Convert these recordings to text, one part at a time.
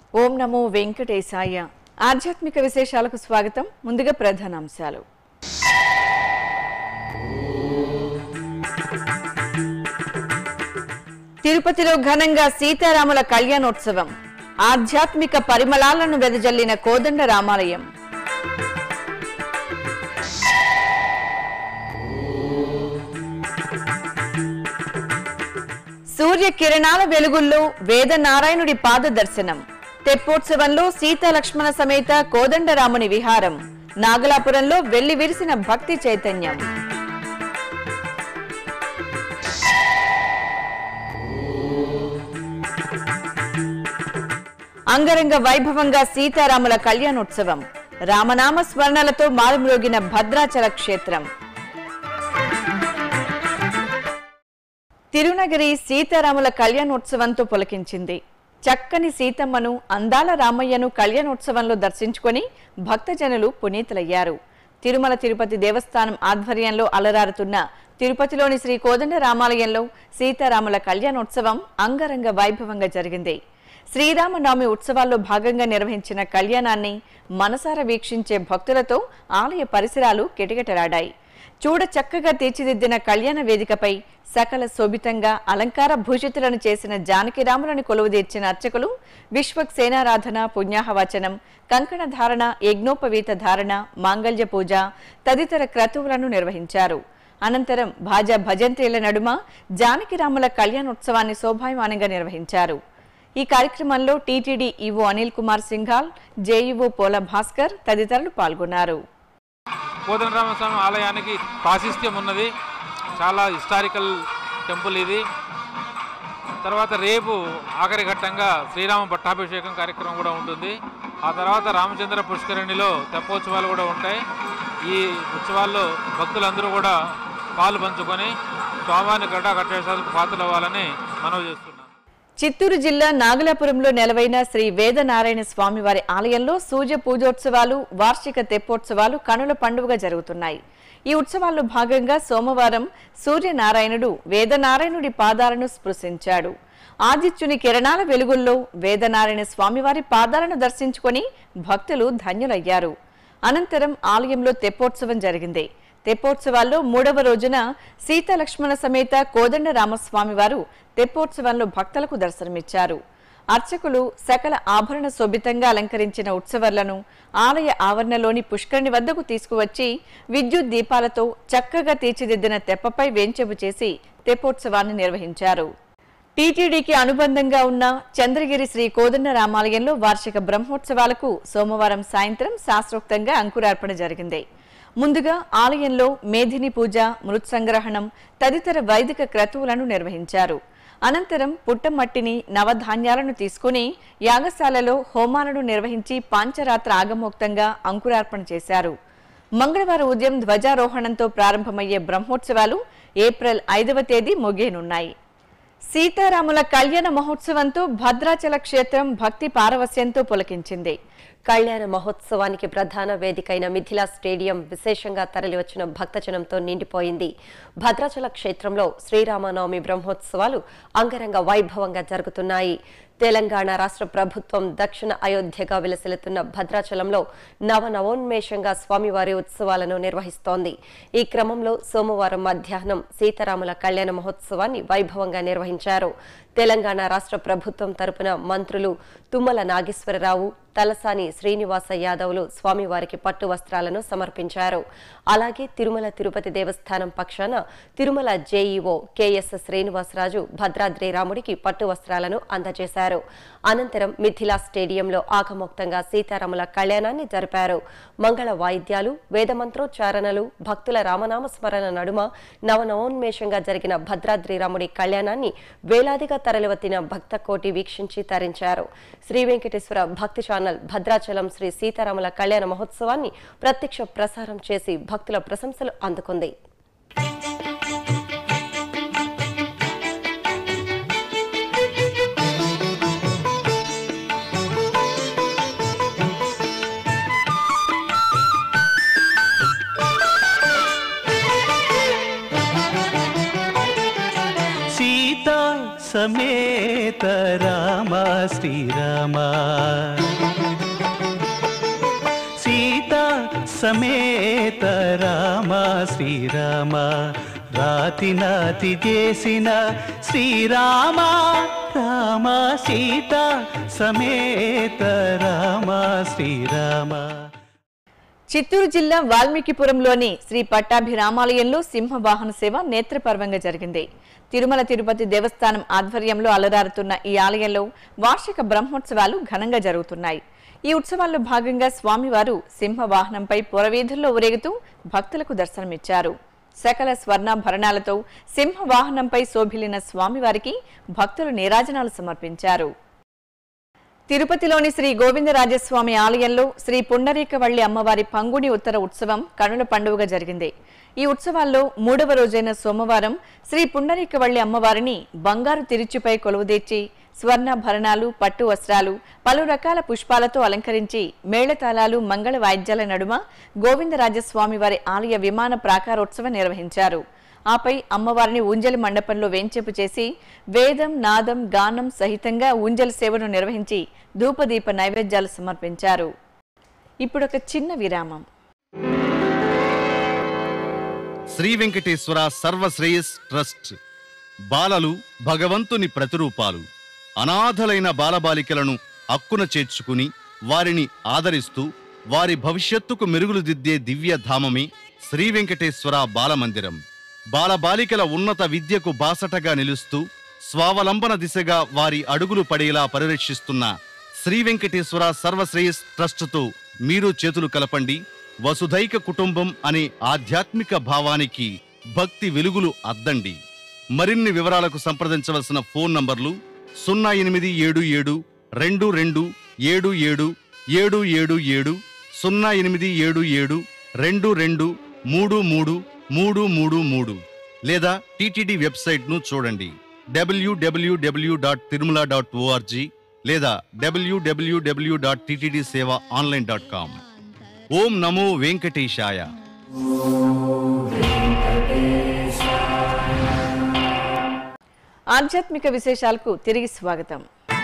ఓం నమో వెంకటేశాయ ఆధ్యాత్మిక విశేషాలకు స్వాగతం ముందుగా ప్రధానాంశాలు తిరుపతిలో ఘనంగా సీతారాముల కళ్యాణోత్సవం ఆధ్యాత్మిక పరిమళాలను వెదజల్లిన కోదండ రామాలయం సూర్య కిరణాల వెలుగుల్లో వేదనారాయణుడి పాద దర్శనం తెప్పోత్సవంలో సీతా లక్ష్మణ సమేత కోదండరాముని విహారం నాగలాపురంలో వెళ్లి విరిసిన భక్తి చైతన్యం అంగరంగ వైభవంగా సీతారాముల కళ్యాణోత్సవం రామనామ స్మరణలతో మారుమ్రోగిన భద్రాచల క్షేత్రం తిరునగరి సీతారాముల కళ్యాణోత్సవంతో పులకించింది చక్కని సీతమ్మను అందాల రామయ్యను కళ్యాణోత్సవంలో దర్శించుకొని భక్తజనులు పునీతులయ్యారు తిరుమల తిరుపతి దేవస్థానం ఆధ్వర్యంలో అలరారుతున్న తిరుపతిలోని శ్రీ కోదండ రామాలయంలో సీతారాముల కళ్యాణోత్సవం అంగరంగ వైభవంగా జరిగింది శ్రీరామనవమి ఉత్సవాల్లో భాగంగా నిర్వహించిన కళ్యాణాన్ని మనసారా వీక్షించే భక్తులతో ఆలయ పరిసరాలు కిటకిటలాడాయి చూడ చక్కగా తీర్చిదిద్దిన కళ్యాణ వేదికపై సకల శోభితంగా అలంకార భూషితులను చేసిన జానకిరాములను కొలువుదీర్చిన అర్చకులు విశ్వక్ సేనారాధన పుణ్యాహవచనం కంకణ ధారణ యజ్ఞోపవీత ధారణ మాంగళ్య పూజ తదితర క్రతువులను నిర్వహించారు అనంతరం భాజా భజంత్రీల నడుమ జానకిరాముల కళ్యాణోత్సవాన్ని శోభాయమానంగా నిర్వహించారు ఈ కార్యక్రమంలో టీటీడీ ఈవో అనిల్ కుమార్ సింఘాల్ జేఈఓ పోల భాస్కర్ తదితరులు పాల్గొన్నారు కోదండరామస్వామి ఆలయానికి ప్రాశస్త్యం ఉన్నది చాలా హిస్టారికల్ టెంపుల్ ఇది తర్వాత రేపు ఆఖరి ఘట్టంగా శ్రీరామ పట్టాభిషేకం కార్యక్రమం కూడా ఉంటుంది ఆ తర్వాత రామచంద్ర పుష్కరిణిలో తెప్పోత్సవాలు కూడా ఉంటాయి ఈ ఉత్సవాల్లో భక్తులందరూ కూడా పాలు పంచుకొని స్వామివారిని గడ్డ కట్టేసాలకు పాత్రలు అవ్వాలని మనవి చేస్తున్నాం చిత్తూరు జిల్లా నాగలాపురంలో నెలవైన శ్రీ వేదనారాయణ స్వామివారి ఆలయంలో సూర్య పూజోత్సవాలు వార్షిక తెప్పోత్సవాలు కనుల పండుగగా జరుగుతున్నాయి ఈ ఉత్సవాల్లో భాగంగా సోమవారం సూర్యనారాయణుడు వేదనారాయణుడి పాదాలను స్పృశించాడు ఆదిత్యుని కిరణాల వెలుగుల్లో వేదనారాయణ స్వామివారి పాదాలను దర్శించుకొని భక్తులు ధన్యులయ్యారు అనంతరం ఆలయంలో తెప్పోత్సవం జరిగింది తెప్పోత్సవాల్లో మూడవ రోజున సీతాలక్ష్మణ సమేత కోదండ రామస్వామి వారు తెప్పోత్సవంలో భక్తులకు దర్శనమిచ్చారు అర్చకులు సకల ఆభరణ శోభితంగా అలంకరించిన ఉత్సవర్లను ఆలయ ఆవరణలోని పుష్కరిణి వద్దకు తీసుకువచ్చి విద్యుత్ దీపాలతో చక్కగా తీర్చిదిద్దిన తెప్పపై వేంచెపు చేసి తెప్పోత్సవాన్ని నిర్వహించారు టీటీడీకి అనుబంధంగా ఉన్న చంద్రగిరి శ్రీ కోదండ రామాలయంలో వార్షిక బ్రహ్మోత్సవాలకు సోమవారం సాయంత్రం శాస్త్రోక్తంగా అంకురార్పణ జరిగింది ముందుగా ఆలయంలో మేధిని పూజ మృత్ సంగ్రహణం తదితర వైదిక క్రతువులను నిర్వహించారు అనంతరం పుట్టమట్టిని నవధాన్యాలను తీసుకుని యాగశాలలో హోమాలను నిర్వహించి పాంచరాత్ర ఆగమోక్తంగా అంకురార్పణ చేశారు మంగళవారం ఉదయం ధ్వజారోహణంతో ప్రారంభమయ్యే బ్రహ్మోత్సవాలు ఏప్రిల్ ఐదవ తేదీ ముగియనున్నాయి సీతారాముల కళ్యాణ మహోత్సవంతో భద్రాచల క్షేత్రం భక్తి పారవస్యంతో పులకించింది కళ్యాణ మహోత్సవానికి ప్రధాన వేదికైన మిథిలా స్టేడియం విశేషంగా తరలివచ్చిన భక్తజనంతో నిండిపోయింది భద్రాచల క్షేత్రంలో శ్రీరామనవమి బ్రహ్మోత్సవాలు అంగరంగ వైభవంగా జరుగుతున్నాయి తెలంగాణ రాష్ట్ర ప్రభుత్వం దక్షిణ అయోధ్యగా విలసిల్లుతున్న భద్రాచలంలో నవనవోన్మేషంగా స్వామివారి ఉత్సవాలను నిర్వహిస్తోంది ఈ క్రమంలో సోమవారం మధ్యాహ్నం సీతారాముల కళ్యాణ మహోత్సవాన్ని వైభవంగా నిర్వహించారు తెలంగాణ రాష్ట్ర ప్రభుత్వం తరపున మంత్రులు తుమ్మల నాగేశ్వరరావు తలసాని శ్రీనివాస యాదవ్లు స్వామివారికి పట్టు వస్త్రాలను సమర్పించారు అలాగే తిరుమల తిరుపతి దేవస్థానం పక్షాన తిరుమల జేఈఓ కెఎస్ శ్రీనివాసరాజు భద్రాద్రి రాముడికి పట్టు వస్త్రాలను అందజేశారు అనంతరం మిథిలా స్టేడియంలో ఆగమోక్తంగా సీతారాముల కళ్యాణాన్ని జరిపారు మంగళ వాయిద్యాలు వేదమంత్రోచ్చారణలు భక్తుల రామనామ స్మరణ నడుమ నవనవోన్మేషంగా జరిగిన భద్రాద్రి రాముడి కళ్యాణాన్ని వేలాదిగా తరలివత్తిన భక్త కోటి వీక్షించి తరించారు శ్రీ వెంకటేశ్వర భక్తి ఛానల్ భద్రాచలం శ్రీ సీతారాముల కళ్యాణ మహోత్సవాన్ని ప్రత్యక్ష ప్రసారం చేసి భక్తుల ప్రశంసలు అందుకుంది సీత సమేత రామ శ్రీరామ సీత సమేత రామ శ్రీరామ రాతి నాతి చేసిన శ్రీరామ రామ సీత సమేత రామ శ్రీరామ చిత్తూరు జిల్లా వాల్మీకిపురంలోని శ్రీ పట్టాభిరామాలయంలో సింహ వాహన సేవ నేత్రపర్వంగా జరిగింది తిరుమల తిరుపతి దేవస్థానం ఆధ్వర్యంలో అలరారుతున్న ఈ ఆలయంలో వార్షిక బ్రహ్మోత్సవాలు ఘనంగా జరుగుతున్నాయి ఈ ఉత్సవాల్లో భాగంగా స్వామివారు సింహ వాహనంపై పురవీధుల్లో ఊరేగుతూ భక్తులకు దర్శనమిచ్చారు సకల స్వర్ణాభరణాలతో సింహ వాహనంపై శోభిల్లిన స్వామివారికి భక్తులు నీరాజనాలు సమర్పించారు తిరుపతిలోని శ్రీ గోవిందరాజస్వామి ఆలయంలో శ్రీ పుండరీకవల్లి అమ్మవారి పంగుని ఉత్తర ఉత్సవం కనుల పండుగగా జరిగింది ఈ ఉత్సవాల్లో మూడవ రోజైన సోమవారం శ్రీ పుండరీకవల్లి అమ్మవారిని బంగారు తిరుచుపై కొలువుదీర్చి స్వర్ణాభరణాలు పట్టు వస్త్రాలు పలు రకాల పుష్పాలతో అలంకరించి మేళతాళాలు మంగళ వాయిద్యాల నడుమ గోవిందరాజస్వామి వారి ఆలయ విమాన ప్రాకారోత్సవం నిర్వహించారు ఆపై అమ్మవారిని ఊంజలి మండపంలో వేంచేపు చేసి వేదం నాదం గానం సహితంగా ఊంజలి సేవను నిర్వహించి ధూపదీప నైవేద్యాలు సమర్పించారు ఇప్పుడొక చిన్న విరామం శ్రీ వెంకటేశ్వర సర్వశ్రేయస్ ట్రస్ట్ బాలలు భగవంతుని ప్రతిరూపాలు అనాథలైన బాలబాలికలను అక్కున చేర్చుకుని వారిని ఆదరిస్తూ వారి భవిష్యత్తుకు మెరుగులు దిద్దే దివ్య ధామమే శ్రీ వెంకటేశ్వర బాలమందిరం బాలబాలికల ఉన్నత విద్యకు బాసటగా నిలుస్తూ స్వావలంబన దిశగా వారి అడుగులు పడేలా పరిరక్షిస్తున్న శ్రీ వెంకటేశ్వర సర్వశ్రేయస్ ట్రస్టుతో మీరు చేతులు కలపండి వసుధైక కుటుంబం అనే ఆధ్యాత్మిక భావానికి భక్తి వెలుగులు అద్దండి మరిన్ని వివరాలకు సంప్రదించవలసిన ఫోన్ నంబర్లు సున్నా ఎనిమిది ఏడు ఏడు రెండు రెండు ఏడు ఏడు ఏడు ఏడు ఏడు సున్నా ఎనిమిది ఏడు ఏడు రెండు రెండు మూడు మూడు మూడు మూడు మూడు లేదా టీటీడీ వెబ్సైట్ను చూడండి WWW dot Tirumala dot ORG లేదా WWW dot TTD Seva online dot com ఓం నమో వెంకటేశాయ ఆధ్యాత్మిక విశేషాలకు తిరిగి స్వాగతం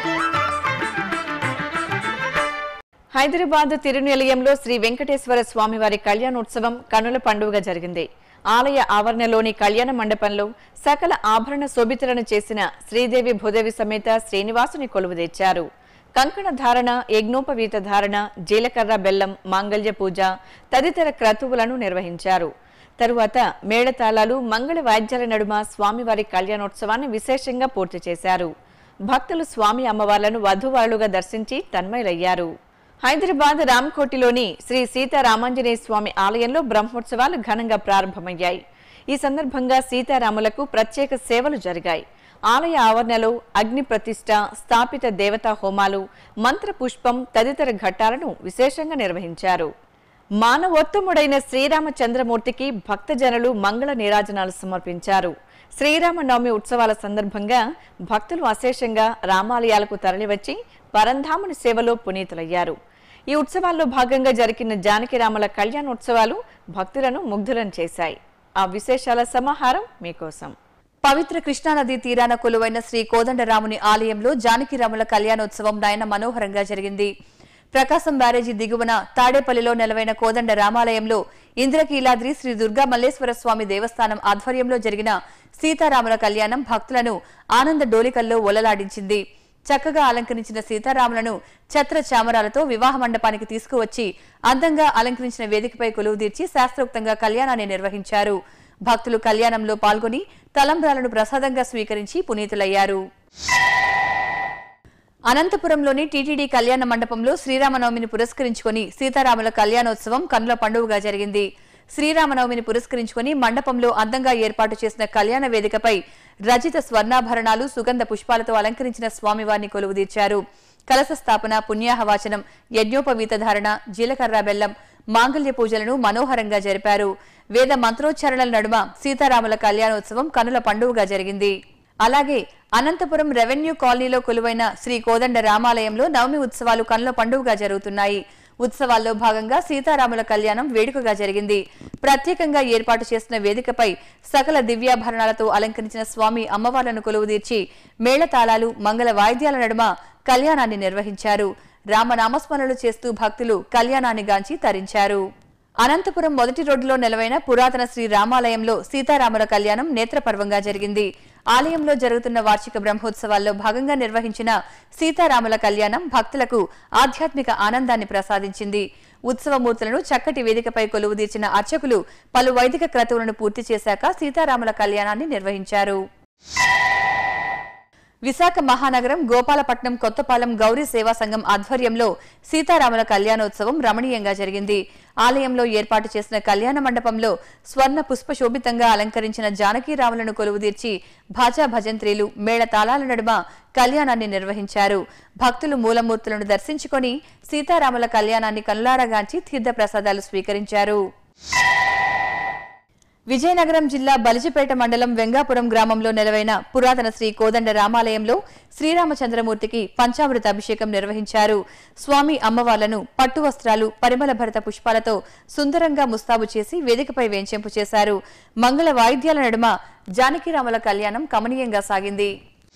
హైదరాబాద్ తిరునిలయంలో శ్రీ వెంకటేశ్వర స్వామివారి కళ్యాణోత్సవం కనుల పండుగగా జరిగింది ఆలయ ఆవరణలోని కళ్యాణ మండపంలో సకల ఆభరణ శోభితులను చేసిన శ్రీదేవి భూదేవి సమేత శ్రీనివాసుని కొలువు తెచ్చారు కంకణ ధారణ యజ్ఞోపవీత ధారణ జీలకర్ర బెల్లం మాంగళ్య పూజ తదితర క్రతువులను నిర్వహించారు తరువాత మేళతాళాలు మంగళ వాద్యాల నడుమ స్వామివారి కళ్యాణోత్సవాన్ని విశేషంగా పూర్తి చేశారు భక్తులు స్వామి అమ్మవార్లను వధువాళ్లుగా దర్శించి తన్మయులయ్యారు హైదరాబాద్ రామ్కోటిలోని శ్రీ సీతారామాంజనేయ స్వామి ఆలయంలో బ్రహ్మోత్సవాలు ఘనంగా ప్రారంభమయ్యాయి ఈ సందర్భంగా సీతారాములకు ప్రత్యేక సేవలు జరిగాయి ఆలయ ఆవరణలో అగ్ని ప్రతిష్ట స్థాపిత దేవతా హోమాలు మంత్ర పుష్పం తదితర ఘట్టాలను విశేషంగా నిర్వహించారు మానవోత్తముడైన శ్రీరామచంద్రమూర్తికి భక్తజనులు మంగళ నీరాజనాలు సమర్పించారు శ్రీరామనవమి ఉత్సవాల సందర్భంగా భక్తులు అశేషంగా రామాలయాలకు తరలివచ్చి పరంధాముని సేవలో పునీతులయ్యారు ఈ ఉత్సవాల్లో భాగంగా జరిగిన జానకిరాముల కళ్యాణోత్సవాలు భక్తులను ముగ్ధులను చేశాయి ఆ విశేషాల సమాహారం మీకోసం పవిత్ర కృష్ణానది తీరాన కొలువైన శ్రీ కోదండరాముని ఆలయంలో జానకిరాముల కళ్యాణోత్సవం నయన మనోహరంగా జరిగింది ప్రకాశం బ్యారేజీ దిగువన తాడేపల్లిలో నెలవైన కోదండ రామాలయంలో ఇంద్రకీలాద్రి శ్రీ దుర్గా మల్లేశ్వర స్వామి దేవస్థానం ఆధ్వర్యంలో జరిగిన సీతారాముల కళ్యాణం భక్తులను ఆనంద డోలికల్లో ఒలలాడించింది చక్కగా అలంకరించిన సీతారాములను ఛత్ర చామరాలతో వివాహ మండపానికి తీసుకువచ్చి అందంగా అలంకరించిన వేదికపై కొలువుదీర్చి శాస్త్రోక్తంగా కళ్యాణాన్ని నిర్వహించారు భక్తులు కళ్యాణంలో పాల్గొని తలంబ్రాలను ప్రసాదంగా స్వీకరించి పునీతులయ్యారు అనంతపురంలోని టీటీడీ కళ్యాణ మండపంలో శ్రీరామనవమిని పురస్కరించుకొని సీతారాముల కళ్యాణోత్సవం కనుల పండుగగా జరిగింది శ్రీరామనవమిని పురస్కరించుకొని మండపంలో అందంగా ఏర్పాటు చేసిన కళ్యాణ వేదికపై రజిత స్వర్ణాభరణాలు సుగంధ పుష్పాలతో అలంకరించిన స్వామివారిని కొలువుదీర్చారు కలశ స్థాపన పుణ్యాహవాచనం యజ్ఞోపవీత ధారణ జీలకర్ర బెల్లం మాంగళ్య పూజలను మనోహరంగా జరిపారు వేద మంత్రోచ్చారణల నడుమ సీతారాముల కళ్యాణోత్సవం కనుల పండుగగా జరిగింది అలాగే అనంతపురం రెవెన్యూ కాలనీలో కొలువైన శ్రీ కోదండ రామాలయంలో నవమి ఉత్సవాలు కనుల పండుగగా జరుగుతున్నాయి ఉత్సవాల్లో భాగంగా సీతారాముల కళ్యాణం వేడుకగా జరిగింది ప్రత్యేకంగా ఏర్పాటు చేసిన వేదికపై సకల దివ్యాభరణాలతో అలంకరించిన స్వామి అమ్మవార్లను కొలువుదీర్చి మేళతాళాలు మంగళ వాయిద్యాల నడుమ కళ్యాణాన్ని నిర్వహించారు రామనామస్మరణలు చేస్తూ భక్తులు కళ్యాణాన్ని గాంచి తరించారు అనంతపురం మొదటి రోడ్డులో నెలవైన పురాతన శ్రీ రామాలయంలో సీతారాముల కళ్యాణం నేత్రపర్వంగా జరిగింది ఆలయంలో జరుగుతున్న వార్షిక బ్రహ్మోత్సవాల్లో భాగంగా నిర్వహించిన సీతారాముల కళ్యాణం భక్తులకు ఆధ్యాత్మిక ఆనందాన్ని ప్రసాదించింది ఉత్సవమూర్తులను చక్కటి వేదికపై కొలువుదీర్చిన అర్చకులు పలు వైదిక క్రతువులను పూర్తి చేశాక సీతారాముల కళ్యాణాన్ని నిర్వహించారు విశాఖ మహానగరం గోపాలపట్నం కొత్తపాలెం గౌరీ సేవా సంఘం ఆధ్వర్యంలో సీతారాముల కళ్యాణోత్సవం రమణీయంగా జరిగింది ఆలయంలో ఏర్పాటు చేసిన కళ్యాణ మండపంలో స్వర్ణ పుష్ప శోభితంగా అలంకరించిన జానకీరాములను కొలువుదీర్చి భాజా భజంత్రీలు మేళ తాళాల నడుమ కళ్యాణాన్ని నిర్వహించారు భక్తులు మూలమూర్తులను దర్శించుకొని సీతారాముల కళ్యాణాన్ని కనులారగాంచి తీర్థప్రసాదాలు స్వీకరించారు విజయనగరం జిల్లా బలిజిపేట మండలం వెంగాపురం గ్రామంలో నెలవైన పురాతన శ్రీ కోదండ రామాలయంలో శ్రీరామచంద్రమూర్తికి పంచామృత అభిషేకం నిర్వహించారు స్వామి అమ్మవార్లను పట్టు వస్త్రాలు పరిమళ భరత పుష్పాలతో సుందరంగా ముస్తాబు చేసి వేదికపై వేంచెంపు చేశారు మంగళ వాయిద్యాల నడుమ జానకిరాముల కళ్యాణం కమనీయంగా సాగింది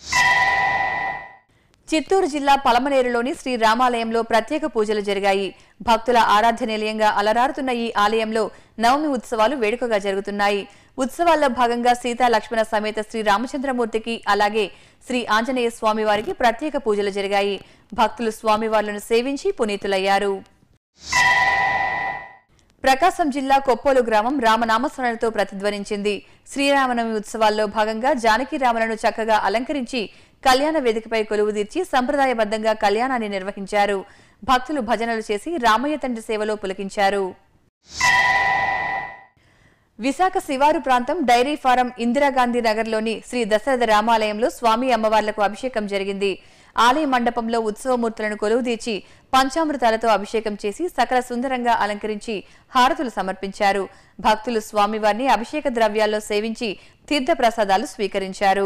చిత్తూరు జిల్లా పలమనేరులోని శ్రీ రామాలయంలో ప్రత్యేక పూజలు జరిగాయి భక్తుల ఆరాధ్య నిలయంగా అలరారుతున్న ఈ ఆలయంలో నవమి ఉత్సవాలు వేడుకగా జరుగుతున్నాయి ఉత్సవాల్లో భాగంగా సీతా లక్ష్మణ సమేత శ్రీ రామచంద్రమూర్తికి అలాగే శ్రీ ఆంజనేయ స్వామి వారికి ప్రత్యేక పూజలు జరిగాయి భక్తులు స్వామివార్లను సేవించి పునీతులయ్యారు ప్రకాశం జిల్లా కొప్పోలు గ్రామం రామనామస్మరణతో ప్రతిధ్వనించింది శ్రీరామనవమి ఉత్సవాల్లో భాగంగా జానకిరాములను చక్కగా అలంకరించి కళ్యాణ వేదికపై కొలువుదీర్చి సంప్రదాయబద్ధంగా కళ్యాణాన్ని నిర్వహించారు భక్తులు భజనలు చేసి రామయ్య తండ్రి సేవలో పులకించారు విశాఖ శివారు ప్రాంతం డైరీ ఫారం ఇందిరాగాంధీ నగర్లోని శ్రీ దశరథ రామాలయంలో స్వామి అమ్మవార్లకు అభిషేకం జరిగింది ఆలయ మండపంలో ఉత్సవమూర్తులను కొలువుదీర్చి పంచామృతాలతో అభిషేకం చేసి సకల సుందరంగా అలంకరించి హారతులు సమర్పించారు భక్తులు స్వామివారిని అభిషేక ద్రవ్యాల్లో సేవించి తీర్థప్రసాదాలు స్వీకరించారు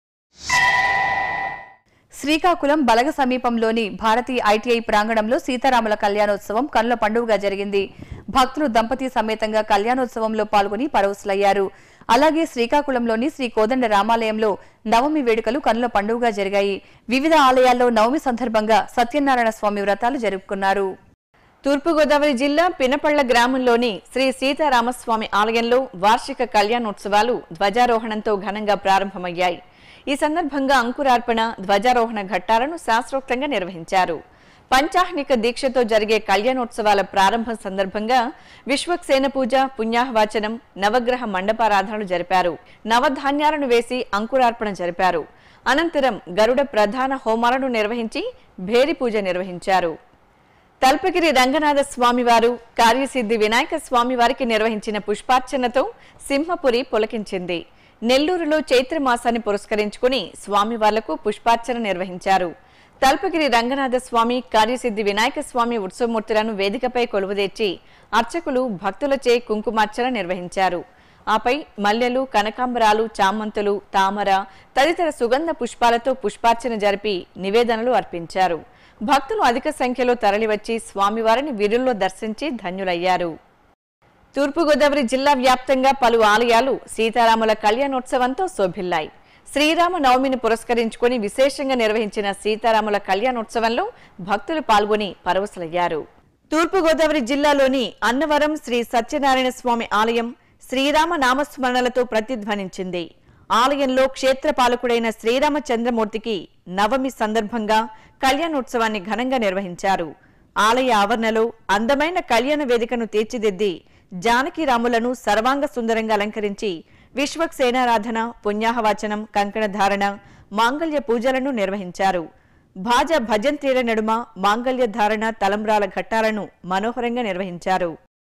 శ్రీకాకుళం బలగ సమీపంలోని భారతీయ ఐటీఐ ప్రాంగణంలో సీతారాముల కళ్యాణోత్సవం కనుల పండుగగా జరిగింది భక్తులు దంపతి సమేతంగా కళ్యాణోత్సవంలో పాల్గొని పరవశులయ్యారు అలాగే శ్రీకాకుళంలోని శ్రీ కోదండ రామాలయంలో నవమి వేడుకలు కనుల పండుగగా జరిగాయి వివిధ ఆలయాల్లో నవమి సందర్భంగా సత్యనారాయణ స్వామి వ్రతాలు జరుపుకున్నారు తూర్పుగోదావరి జిల్లా పినపళ్ల గ్రామంలోని శ్రీ సీతారామస్వామి ఆలయంలో వార్షిక కళ్యాణోత్సవాలు ధ్వజారోహణంతో ఘనంగా ప్రారంభమయ్యాయి ఈ సందర్భంగా అంకురార్పణ ధ్వజారోహణ ఘట్టాలను శాస్త్రోక్తంగా నిర్వహించారు పంచాహ్నిక దీక్షతో జరిగే కళ్యాణోత్సవాల ప్రారంభం సందర్భంగా విశ్వక్సేన పూజ పుణ్యాహవాచనం నవగ్రహ మండపారాధనలు జరిపారు నవధాన్యాలను వేసి అంకురార్పణ జరిపారు అనంతరం గరుడ ప్రధాన హోమాలను నిర్వహించి భేరి పూజ నిర్వహించారు తల్పగిరి రంగనాథ స్వామివారు కార్యసిద్ధి వినాయక స్వామివారికి నిర్వహించిన పుష్పార్చనతో సింహపురి పులకించింది నెల్లూరులో చైత్ర మాసాన్ని పురస్కరించుకుని స్వామివార్లకు పుష్పార్చన నిర్వహించారు తల్పగిరి రంగనాథ స్వామి కార్యసిద్ధి వినాయక స్వామి ఉత్సవమూర్తులను వేదికపై కొలువుదీర్చి అర్చకులు భక్తులచే కుంకుమార్చన నిర్వహించారు ఆపై మల్లెలు కనకాంబరాలు చామంతులు తామర తదితర సుగంధ పుష్పాలతో పుష్పార్చన జరిపి నివేదనలు అర్పించారు భక్తులు అధిక సంఖ్యలో తరలివచ్చి స్వామివారిని వీరుల్లో దర్శించి ధన్యులయ్యారు తూర్పుగోదావరి జిల్లా వ్యాప్తంగా పలు ఆలయాలు సీతారాముల కళ్యాణోత్సవంతో శోభిల్లాయి శ్రీరామ నవమిని పురస్కరించుకొని విశేషంగా నిర్వహించిన సీతారాముల కళ్యాణోత్సవంలో భక్తులు పాల్గొని పరవశులయ్యారు తూర్పుగోదావరి జిల్లాలోని అన్నవరం శ్రీ సత్యనారాయణ స్వామి ఆలయం శ్రీరామ నామస్మరణలతో ప్రతిధ్వనించింది ఆలయంలో క్షేత్రపాలకుడైన శ్రీరామచంద్రమూర్తికి నవమి సందర్భంగా కళ్యాణోత్సవాన్ని ఘనంగా నిర్వహించారు ఆలయ ఆవరణలో అందమైన కళ్యాణ వేదికను తీర్చిదిద్ది జానకిరాములను సర్వాంగ సుందరంగా అలంకరించి విశ్వక్సేనారాధన పుణ్యాహవాచనం కంకణ ధారణ మాంగళ్య పూజలను నిర్వహించారు భాజ భజంత్రీల నడుమ మాంగళ్య ధారణ తలంబ్రాల ఘట్టాలను మనోహరంగా నిర్వహించారు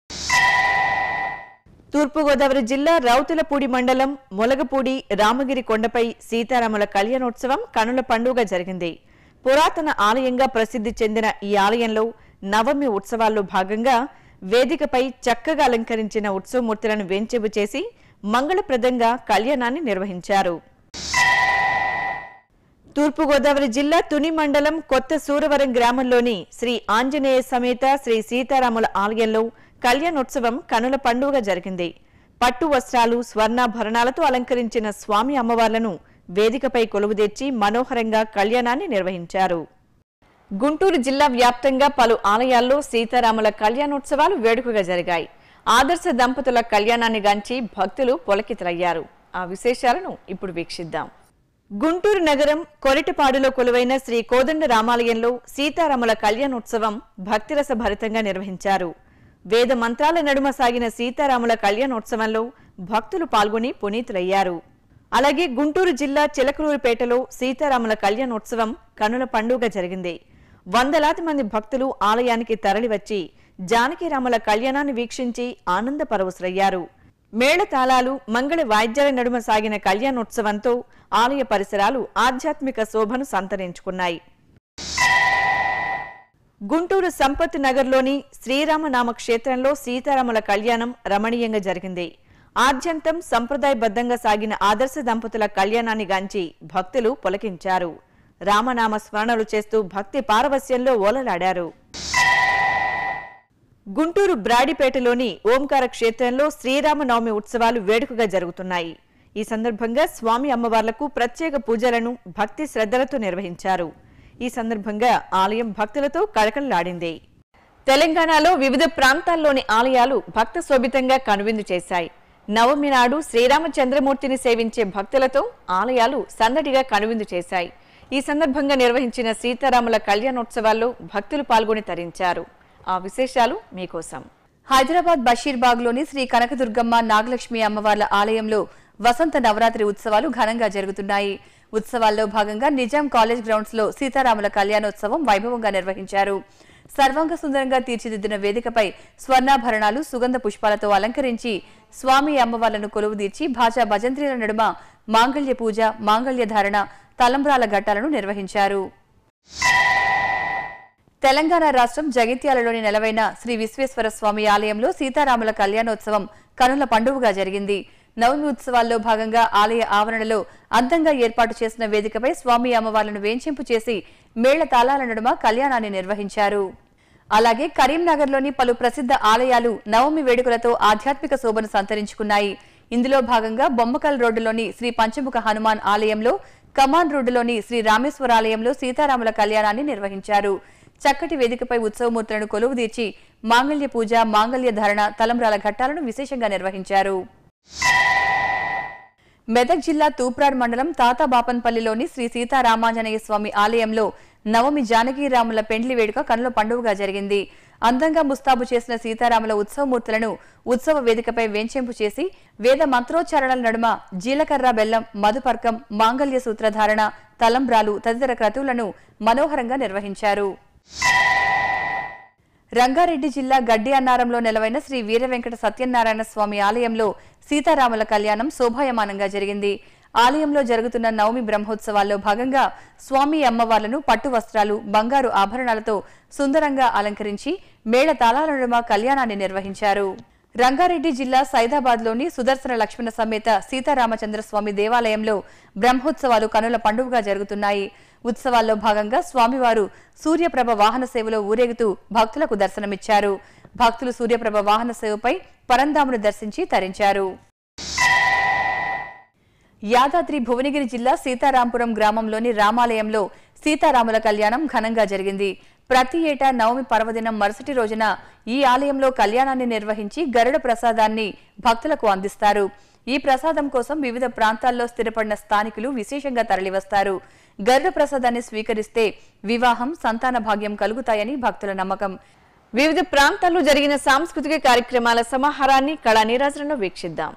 తూర్పుగోదావరి జిల్లా రౌతులపూడి మండలం మొలగపూడి రామగిరి కొండపై సీతారాముల కళ్యాణోత్సవం కనుల పండుగ జరిగింది పురాతన ఆలయంగా ప్రసిద్ధి చెందిన ఈ ఆలయంలో నవమి ఉత్సవాల్లో భాగంగా వేదికపై చక్కగా అలంకరించిన ఉత్సవమూర్తులను వేంచెబు చేసి మంగళప్రదంగా కళ్యాణాన్ని నిర్వహించారు తూర్పుగోదావరి జిల్లా తుని మండలం కొత్త సూరవరం గ్రామంలోని శ్రీ ఆంజనేయ సమేత శ్రీ సీతారాముల ఆలయంలో కళ్యాణోత్సవం కనుల పండుగ జరిగింది పట్టు వస్త్రాలు స్వర్ణాభరణాలతో అలంకరించిన స్వామి అమ్మవార్లను వేదికపై కొలువుదీర్చి మనోహరంగా కళ్యాణాన్ని నిర్వహించారు గుంటూరు జిల్లా వ్యాప్తంగా పలు ఆలయాల్లో సీతారాముల కళ్యాణోత్సవాలు వేడుకగా జరిగాయి ఆదర్శ దంపతుల కళ్యాణాన్ని గాంచి భక్తులు పొలకితలయ్యారు ఆ విశేషాలను ఇప్పుడు వీక్షిద్దాం గుంటూరు నగరం కొరిటపాడులో కొలువైన శ్రీ కోదండ రామాలయంలో సీతారాముల కళ్యాణోత్సవం భక్తిరస భరితంగా నిర్వహించారు వేద మంత్రాల నడుమ సాగిన సీతారాముల కళ్యాణోత్సవంలో భక్తులు పాల్గొని పునీతులయ్యారు అలాగే గుంటూరు జిల్లా చిలకలూరుపేటలో సీతారాముల కళ్యాణోత్సవం కనుల పండుగ జరిగింది వందలాది మంది భక్తులు ఆలయానికి తరలివచ్చి జానకిరాముల కళ్యాణాన్ని వీక్షించి ఆనంద పరవశులయ్యారు మేళతాళాలు మంగళ వాయిద్యాల నడుమ సాగిన కళ్యాణోత్సవంతో ఆలయ పరిసరాలు ఆధ్యాత్మిక శోభను సంతరించుకున్నాయి గుంటూరు సంపత్ నగర్లోని శ్రీరామనామ క్షేత్రంలో సీతారాముల కళ్యాణం రమణీయంగా జరిగింది ఆద్యంతం సంప్రదాయబద్ధంగా సాగిన ఆదర్శ దంపతుల కళ్యాణాన్ని గాంచి భక్తులు పొలకించారు రామనామ స్మరణలు చేస్తూ భక్తి పారవస్యంలో ఓలలాడారు గుంటూరు బ్రాడిపేటలోని ఓంకార క్షేత్రంలో శ్రీరామనవమి ఉత్సవాలు వేడుకగా జరుగుతున్నాయి ఈ సందర్భంగా స్వామి అమ్మవార్లకు ప్రత్యేక పూజలను భక్తి శ్రద్ధలతో నిర్వహించారు ఈ సందర్భంగా ఆలయం భక్తులతో కళకళలాడింది తెలంగాణలో వివిధ ప్రాంతాల్లోని ఆలయాలు భక్త శోభితంగా కనువిందు చేశాయి నవమి నాడు శ్రీరామచంద్రమూర్తిని సేవించే భక్తులతో ఆలయాలు సందడిగా కనువిందు చేశాయి ఈ సందర్భంగా నిర్వహించిన సీతారాముల కళ్యాణోత్సవాల్లో భక్తులు పాల్గొని తరించారు ఆ విశేషాలు మీకోసం హైదరాబాద్ బషీర్బాగ్లోని శ్రీ కనకదుర్గమ్మ నాగలక్ష్మి అమ్మవార్ల ఆలయంలో వసంత నవరాత్రి ఉత్సవాలు ఘనంగా జరుగుతున్నాయి ఉత్సవాల్లో భాగంగా నిజాం కాలేజ్ గ్రౌండ్స్ లో సీతారాముల కళ్యాణోత్సవం వైభవంగా నిర్వహించారు సర్వాంగ సుందరంగా తీర్చిదిద్దిన వేదికపై స్వర్ణాభరణాలు సుగంధ పుష్పాలతో అలంకరించి స్వామి అమ్మవార్లను కొలువుదీర్చి భాజా భజంత్రీల నడుమ మాంగళ్య పూజ మాంగళ్య ధారణ తలంబ్రాల ఘట్టాలను నిర్వహించారు తెలంగాణ రాష్ట్రం జగిత్యాలలోని నెలవైన శ్రీ విశ్వేశ్వర స్వామి ఆలయంలో సీతారాముల కళ్యాణోత్సవం కనుల పండుగగా జరిగింది నవమి ఉత్సవాల్లో భాగంగా ఆలయ ఆవరణలో అందంగా ఏర్పాటు చేసిన వేదికపై స్వామి అమ్మవార్లను వేంచింపు చేసి మేళ తాళాల నడుమ కళ్యాణాన్ని నిర్వహించారు అలాగే కరీంనగర్లోని పలు ప్రసిద్ధ ఆలయాలు నవమి వేడుకలతో ఆధ్యాత్మిక శోభను సంతరించుకున్నాయి ఇందులో భాగంగా బొమ్మకల్ రోడ్డులోని శ్రీ పంచముఖ హనుమాన్ ఆలయంలో కమాన్ రోడ్డులోని శ్రీ రామేశ్వర ఆలయంలో సీతారాముల కళ్యాణాన్ని నిర్వహించారు చక్కటి వేదికపై ఉత్సవమూర్తులను కొలువుదీర్చి మాంగళ్య పూజ మాంగళ్య ధారణ తలంబ్రాల ఘట్టాలను విశేషంగా నిర్వహించారు మెదక్ జిల్లా తూప్రాడ్ మండలం తాతాబాపన్పల్లిలోని శ్రీ సీతారామాంజనేయ స్వామి ఆలయంలో నవమి జానకీరాముల పెండ్లి వేడుక కనుల పండుగగా జరిగింది అందంగా ముస్తాబు చేసిన సీతారాముల ఉత్సవమూర్తులను ఉత్సవ వేదికపై వేంచెంపు చేసి వేద మంత్రోచ్చారణల నడుమ జీలకర్ర బెల్లం మధుపర్కం మాంగళ్య సూత్రధారణ తలంబ్రాలు తదితర క్రతువులను మనోహరంగా నిర్వహించారు రంగారెడ్డి జిల్లా గడ్డి అన్నారంలో నెలవైన శ్రీ వీర వెంకట సత్యనారాయణ స్వామి ఆలయంలో సీతారాముల కళ్యాణం శోభాయమానంగా జరిగింది ఆలయంలో జరుగుతున్న నవమి బ్రహ్మోత్సవాల్లో భాగంగా స్వామి అమ్మవార్లను పట్టు వస్త్రాలు బంగారు ఆభరణాలతో సుందరంగా అలంకరించి మేళ తాళాల నడుమ కళ్యాణాన్ని నిర్వహించారు రంగారెడ్డి జిల్లా సైదాబాద్లోని సుదర్శన లక్ష్మణ సమేత సీతారామచంద్రస్వామి దేవాలయంలో బ్రహ్మోత్సవాలు కనుల పండుగగా జరుగుతున్నాయి ఉత్సవాల్లో భాగంగా స్వామివారు సూర్యప్రభ వాహన సేవలో ఊరేగుతూ భక్తులకు దర్శనమిచ్చారు భక్తులు సూర్యప్రభ వాహన సేవపై పరంధామును దర్శించి తరించారు యాదాద్రి భువనగిరి జిల్లా సీతారాంపురం గ్రామంలోని రామాలయంలో సీతారాముల కళ్యాణం ఘనంగా జరిగింది ప్రతి ఏటా నవమి పర్వదినం మరుసటి రోజున ఈ ఆలయంలో కళ్యాణాన్ని నిర్వహించి గరుడ ప్రసాదాన్ని భక్తులకు అందిస్తారు ఈ ప్రసాదం కోసం వివిధ ప్రాంతాల్లో స్థిరపడిన స్థానికులు విశేషంగా తరలివస్తారు గరుడ ప్రసాదాన్ని స్వీకరిస్తే వివాహం సంతాన భాగ్యం కలుగుతాయని భక్తుల నమ్మకం వివిధ ప్రాంతాల్లో జరిగిన సాంస్కృతిక కార్యక్రమాల సమాహారాన్ని కళా నీరాజనంలో వీక్షిద్దాం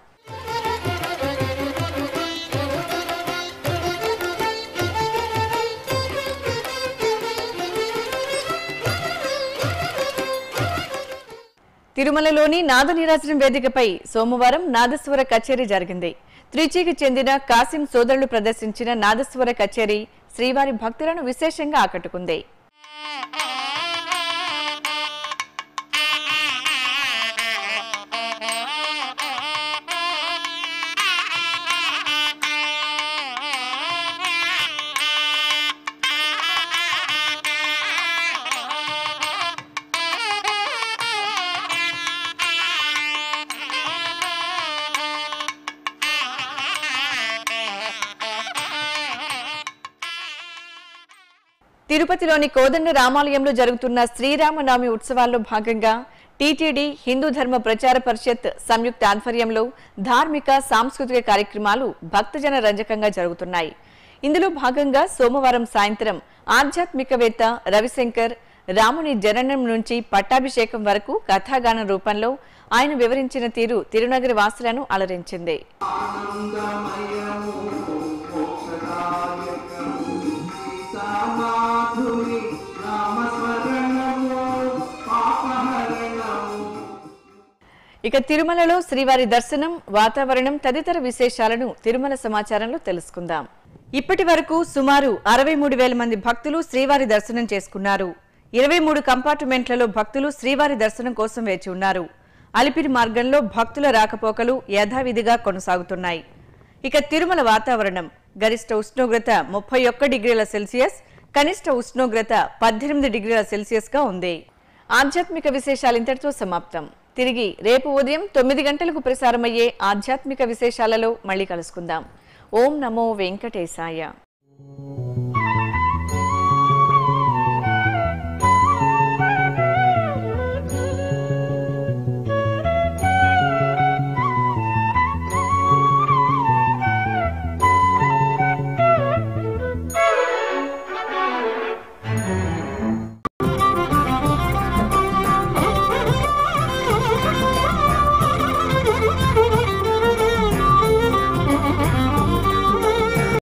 తిరుమలలోని నాద నీరాజనం వేదికపై సోమవారం నాదస్వర కచేరీ జరిగింది త్రిచీకి చెందిన కాసిం సోదరులు ప్రదర్శించిన నాదస్వర కచేరీ శ్రీవారి భక్తులను విశేషంగా ఆకట్టుకుంది Thank you. తిరుపతిలోని కోదండ రామాలయంలో జరుగుతున్న శ్రీరామనవమి ఉత్సవాల్లో భాగంగా టీటీడీ హిందూ ధర్మ ప్రచార పరిషత్ సంయుక్త ఆధ్వర్యంలో ధార్మిక సాంస్కృతిక కార్యక్రమాలు భక్తజన రంజకంగా జరుగుతున్నాయి ఇందులో భాగంగా సోమవారం సాయంత్రం ఆధ్యాత్మికవేత్త రవిశంకర్ రాముని జననం నుంచి పట్టాభిషేకం వరకు కథాగానం రూపంలో ఆయన వివరించిన తీరు తిరునగరి వాసులను అలరించింది ఇక తిరుమలలో శ్రీవారి దర్శనం వాతావరణం తదితర విశేషాలను తిరుమల సమాచారంలో తెలుసుకుందాం ఇప్పటి వరకు సుమారు అరవై మూడు వేల మంది భక్తులు శ్రీవారి దర్శనం చేసుకున్నారు ఇరవై మూడు కంపార్ట్మెంట్లలో భక్తులు శ్రీవారి దర్శనం కోసం వేచి ఉన్నారు అలిపిరి మార్గంలో భక్తుల రాకపోకలు యథావిధిగా కొనసాగుతున్నాయి ఇక తిరుమల వాతావరణం గరిష్ట ఉష్ణోగ్రత ముప్పై ఒక్క డిగ్రీల సెల్సియస్ కనిష్ట ఉష్ణోగ్రత పద్దెనిమిది డిగ్రీల సెల్సియస్ గా ఉంది ఆధ్యాత్మిక విశేషాలు ఇంతటితో సమాప్తం తిరిగి రేపు ఉదయం తొమ్మిది గంటలకు ప్రసారమయ్యే ఆధ్యాత్మిక విశేషాలలో మళ్ళీ కలుసుకుందాం ఓం నమో వెంకటేశాయ